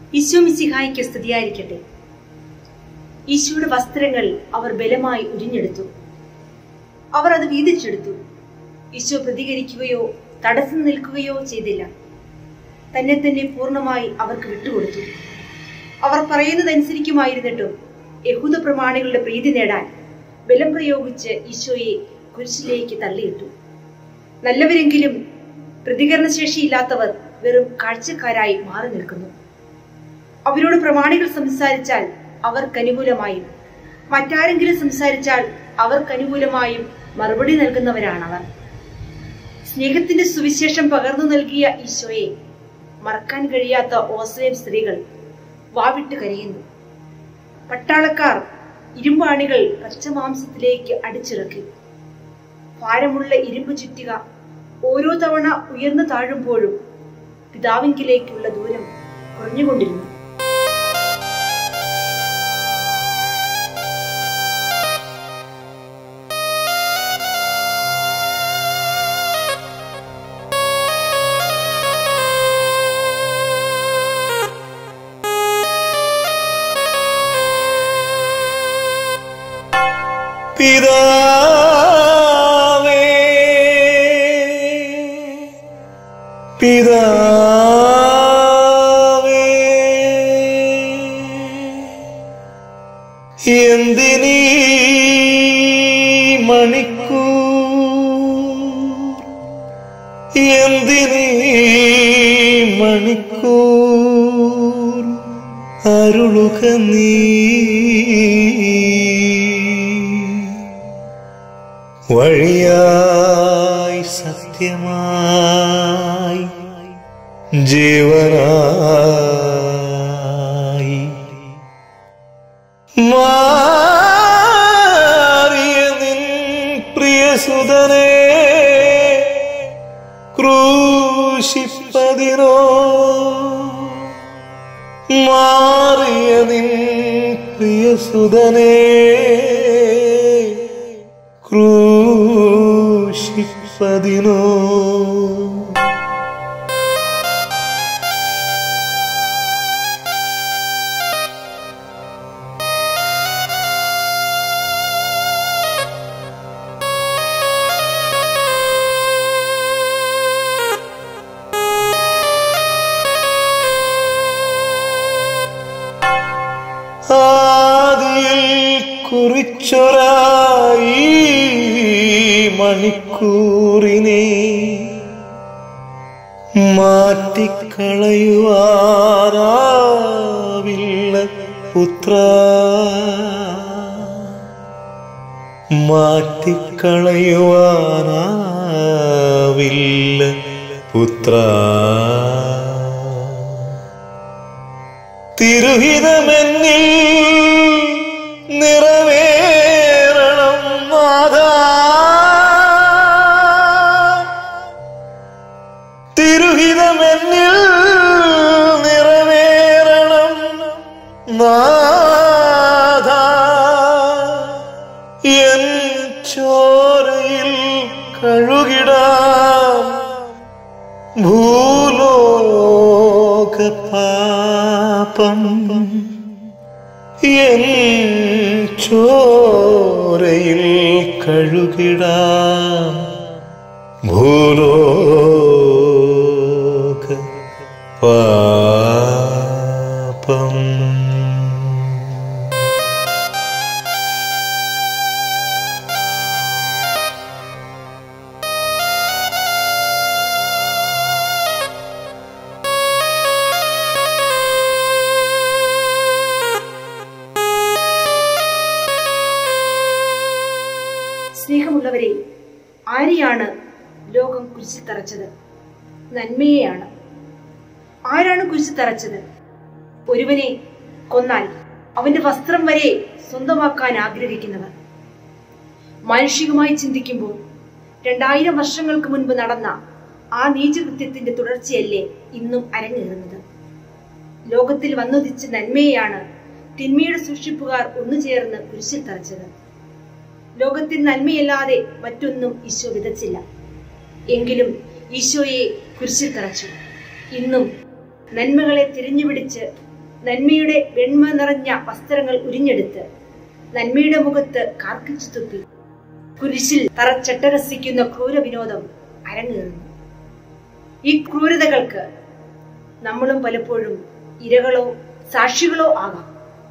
ഈശോ മിശിഹായിക്ക് സ്തുതിയായിരിക്കട്ടെ ഈശോയുടെ വസ്ത്രങ്ങൾ അവർ ബലമായി ഉരിഞ്ഞെടുത്തു അവർ അത് വീതിച്ചെടുത്തു ഈശോ പ്രതികരിക്കുകയോ തടസ്സം നിൽക്കുകയോ ചെയ്തില്ല തന്നെ തന്നെ പൂർണ്ണമായി അവർക്ക് വിട്ടുകൊടുത്തു അവർ പറയുന്നതനുസരിക്കുമായിരുന്നിട്ടും യഹൂദ പ്രമാണികളുടെ പ്രീതി നേടാൻ ബലം പ്രയോഗിച്ച് ഈശോയെ കുരിശിലേക്ക് തള്ളിയിട്ടു നല്ലവരെങ്കിലും പ്രതികരണശേഷിയില്ലാത്തവർ വെറും കാഴ്ചക്കാരായി മാറി നിൽക്കുന്നു അവരോട് പ്രമാണികൾ സംസാരിച്ചാൽ അവർക്കനുകൂലമായും മറ്റാരെങ്കിലും സംസാരിച്ചാൽ അവർക്കനുകൂലമായും മറുപടി നൽകുന്നവരാണവർ സ്നേഹത്തിന്റെ സുവിശേഷം പകർന്നു നൽകിയ ഈശോയെ മറക്കാൻ കഴിയാത്ത ഓസ്ലേം സ്ത്രീകൾ വാവിട്ട് കരയുന്നു പട്ടാളക്കാർ ഇരുമ്പാണികൾ പച്ചമാംസത്തിലേക്ക് അടിച്ചിറക്കി ഭാരമുള്ള ഇരുമ്പ് ചുറ്റിക ഓരോ തവണ ഉയർന്നു താഴുമ്പോഴും പിതാവിങ്കിലേക്കുള്ള ദൂരം കുറഞ്ഞുകൊണ്ടിരുന്നു പിതാവേ പിതാവേ എന്തിനീ മണിക്കൂർ എന്തിനീ മണിക്കൂർ അരുളുക നീ വഴിയായി സത്യമായി ജീവനായി മാറിയ നിൻ പ്രിയസുതനെ ക്രൂശിപ്പതിനോ മാറിയ നിൻ പ്രിയസുതനെ ക്രൂശിപ്പതിനോ ആദിയിൽ കുറിച്ചൊരായി മണിക്കൂറിനെ മാറ്റിക്കളയുവാനാവില്ല പുത്ര മാറ്റിക്കളയുവാനാവില്ല പുത്ര തിരുഹിതമെന്നിൽ നിറവേറണം നാഥ തിരുഹിതമെന്നിൽ നിറവേറണം നാഥ എൻ ചോരയിൽ കഴുകിടാം ഭൂലോക പാപം എൻ ചോരയിൽ കഴുകിടാം ഭൂലോക പാപം സ്നേഹമുള്ളവരെ ആരെയാണ് ലോകം കുരിശിൽ തറച്ചത് നന്മയെയാണ് ആരാണ് കുരിശിൽ തറച്ചത് ഒരുവനെ കൊന്നാൽ അവന്റെ വസ്ത്രം വരെ സ്വന്തമാക്കാൻ ആഗ്രഹിക്കുന്നവർ മാനുഷികമായി ചിന്തിക്കുമ്പോൾ രണ്ടായിരം വർഷങ്ങൾക്ക് മുൻപ് നടന്ന ആ നീചകൃത്യത്തിന്റെ തുടർച്ചയല്ലേ ഇന്നും അരങ്ങേറുന്നത് ലോകത്തിൽ വന്നുദിച്ച നന്മയെയാണ് തിന്മയുടെ സൂക്ഷിപ്പുകാർ ഒന്നുചേർന്ന് കുരിശിൽ തറച്ചത് ലോകത്തിൽ നന്മയല്ലാതെ മറ്റൊന്നും ഈശോ വിതച്ചില്ല എങ്കിലും ഈശോയെ കുരിശിൽ തറച്ചു ഇന്നും നന്മകളെ തിരിഞ്ഞുപിടിച്ച് നന്മയുടെ വെണ്മ നിറഞ്ഞ വസ്ത്രങ്ങൾ ഉരിഞ്ഞെടുത്ത് നന്മയുടെ മുഖത്ത് കാർക്കിച്ചു തുപ്പി കുരിശിൽ തറച്ചട്ടരസിക്കുന്ന ക്രൂര വിനോദം അരങ്ങേറുന്നു ഈ ക്രൂരതകൾക്ക് നമ്മളും പലപ്പോഴും ഇരകളോ സാക്ഷികളോ ആകാം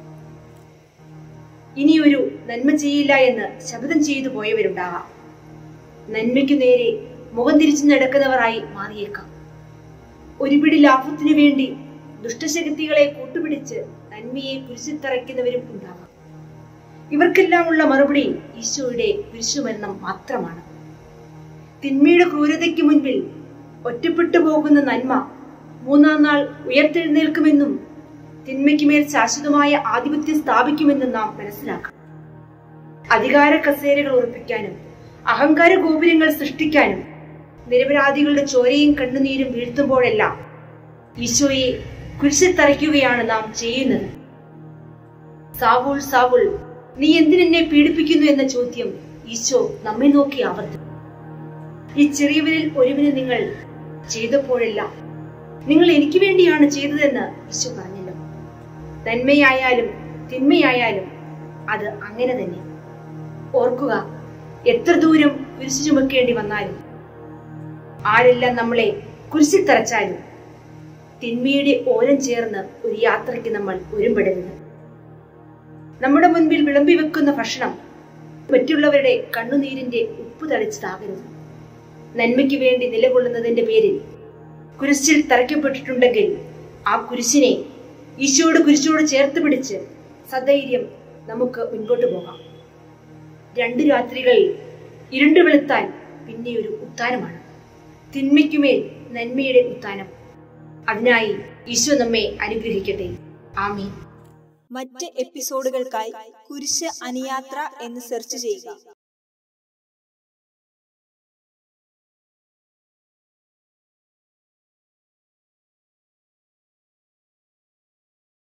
ഇനിയൊരു നന്മ ചെയ്യില്ല എന്ന് ശബ്ദം ചെയ്തു പോയവരുണ്ടാകാം നന്മയ്ക്കു നേരെ മുഖം തിരിച്ചു നടക്കുന്നവരായി മാറിയേക്കാം ഒരുപിടി ലാഭത്തിനു വേണ്ടി ദുഷ്ടശക്തികളെ കൂട്ടുപിടിച്ച് നന്മയെ കുരിശിത്തറയ്ക്കുന്നവരും ഉണ്ടാകാം ഇവർക്കെല്ലാമുള്ള മറുപടി ഈശോയുടെ കുരിശുമരണം മാത്രമാണ് തിന്മയുടെ ക്രൂരതയ്ക്ക് മുൻപിൽ ഒറ്റപ്പെട്ടു പോകുന്ന നന്മ മൂന്നാം നാൾ ഉയർത്തെഴുന്നേൽക്കുമെന്നും തിന്മയ്ക്കുമേൽ ശാശ്വതമായ ആധിപത്യം സ്ഥാപിക്കുമെന്നും നാം മനസ്സിലാക്കണം അധികാര കസേരകൾ ഉറപ്പിക്കാനും അഹങ്കാര ഗോപുരങ്ങൾ സൃഷ്ടിക്കാനും നിരപരാധികളുടെ ചോരയും കണ്ണുനീരും വീഴ്ത്തുമ്പോഴെല്ലാം ഈശോയെ കുരിശിൽ തറയ്ക്കുകയാണ് നാം ചെയ്യുന്നത് സാവുൾ സാവുൾ നീ എന്തിനെന്നെ പീഡിപ്പിക്കുന്നു എന്ന ചോദ്യം ഈശോ നമ്മെ നോക്കി ആവർത്തിച്ചു ഈ ചെറിയവരിൽ ഒരുവിന് നിങ്ങൾ ചെയ്തപ്പോഴെല്ലാം നിങ്ങൾ എനിക്ക് വേണ്ടിയാണ് ചെയ്തതെന്ന് ഈശോ പറഞ്ഞല്ലോ നന്മയായാലും തിന്മയായാലും അത് അങ്ങനെ തന്നെ ഓർക്കുക എത്ര ദൂരം കുരിശു ചുമക്കേണ്ടി വന്നാലും ആരെല്ലാം നമ്മളെ കുരിശിൽ തറച്ചാലും തിന്മയുടെ ഓരം ചേർന്ന് ഒരു യാത്രയ്ക്ക് നമ്മൾ ഒരുമ്പെടരുത് നമ്മുടെ മുൻപിൽ വിളമ്പി വെക്കുന്ന ഭക്ഷണം മറ്റുള്ളവരുടെ കണ്ണുനീരിന്റെ ഉപ്പ് തളിച്ചതാകരുത് നന്മയ്ക്ക് വേണ്ടി നിലകൊള്ളുന്നതിന്റെ പേരിൽ കുരിശിൽ തറയ്ക്കപ്പെട്ടിട്ടുണ്ടെങ്കിൽ ആ കുരിശിനെ ഈശോയുടെ കുരിശോട് ചേർത്ത് പിടിച്ച് സധൈര്യം നമുക്ക് മുൻപോട്ട് പോകാം രണ്ടു രാത്രികൾ ഇരുണ്ടു വെളുത്താൽ പിന്നെ ഒരു ഉത്താനമാണ് തിന്മയ്ക്കുമേൽ നന്മയുടെ ഉത്താനം അതിനായി ഈശോ നമ്മെ അനുഗ്രഹിക്കട്ടെ ആമീൻ മറ്റ് എപ്പിസോഡുകൾക്കായി കുരിശ് അനുയാത്ര എന്ന് സെർച്ച് ചെയ്യുക